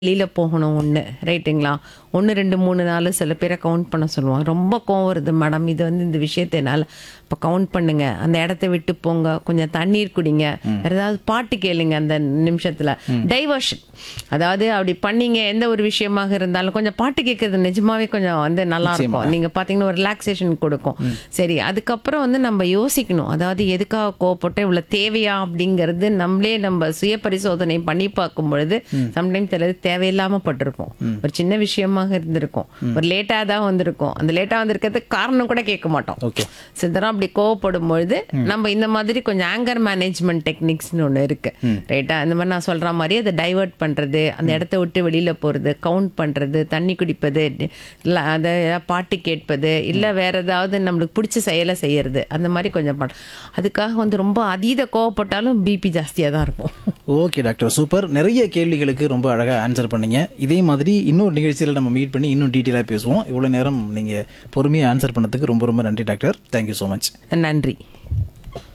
வெளியில போகணும் ஒன்று ரைட்டுங்களா ஒன்று ரெண்டு மூணு நாலு சில பேரை கவுண்ட் பண்ண சொல்லுவாங்க ரொம்ப கோவம் வருது மேடம் இது வந்து இந்த விஷயத்தை என்னால் இப்போ கவுண்ட் பண்ணுங்க அந்த இடத்த விட்டு போங்க கொஞ்சம் தண்ணீர் குடிங்க வேற ஏதாவது பாட்டு கேளுங்க அந்த நிமிஷத்தில் டைவர்ஷன் அதாவது அப்படி பண்ணீங்க எந்த ஒரு விஷயமாக இருந்தாலும் கொஞ்சம் பாட்டு கேட்கறது நிஜமாவே கொஞ்சம் வந்து நல்லா இருக்கும் நீங்க பார்த்தீங்கன்னா ஒரு ரிலாக்ஸேஷன் கொடுக்கும் சரி அதுக்கப்புறம் வந்து நம்ம யோசிக்கணும் அதாவது எதுக்காக கோவப்பட்டு இவ்வளோ தேவையா அப்படிங்கிறது நம்மளே நம்ம சுய பரிசோதனை பண்ணி பார்க்கும் பொழுது சம்டைம் சிலது தேவையில்லாம பட்டிருக்கும் ஒரு சின்ன விஷயமாக இருந்திருக்கும் ஒரு லேட்டா தான் வந்திருக்கும் அந்த லேட்டா வந்திருக்கிறதுக்கு காரணம் கூட கேட்க மாட்டோம் ஓகே சித்தரம் அப்படி கோவப்படும் பொழுது நம்ம இந்த மாதிரி கொஞ்சம் ஆங்கர் மேனேஜ்மெண்ட் டெக்னிக்ஸ்னு ஒன்று இருக்கு ரைட்டா இந்த மாதிரி நான் சொல்ற மாதிரி அதை டைவர்ட் பண்றது அந்த இடத்த விட்டு வெளியில போறது கவுண்ட் பண்றது தண்ணி குடிப்பது இல்ல அதை பாட்டு கேட்பது இல்ல வேற ஏதாவது நம்மளுக்கு பிடிச்ச செயலை செய்யறது அந்த மாதிரி கொஞ்சம் பண்ண அதுக்காக வந்து ரொம்ப அதீத கோவப்பட்டாலும் பிபி ஜாஸ்தியா தான் இருக்கும் ஓகே டாக்டர் சூப்பர் நிறைய கேள்விகளுக்கு ரொம்ப அழகாக ஆன்சர் பண்ணீங்க இதே மாதிரி இன்னொரு நிகழ்ச்சியில் நம்ம மீட் பண்ணி இன்னும் டீட்டெயிலாக பேசுவோம் இவ்வளோ நேரம் நீங்கள் பொறுமையாக ஆன்சர் பண்ணதுக்கு ரொம்ப ரொம்ப நன்றி டாக்டர் தேங்க்யூ ஸோ மச் நன்றி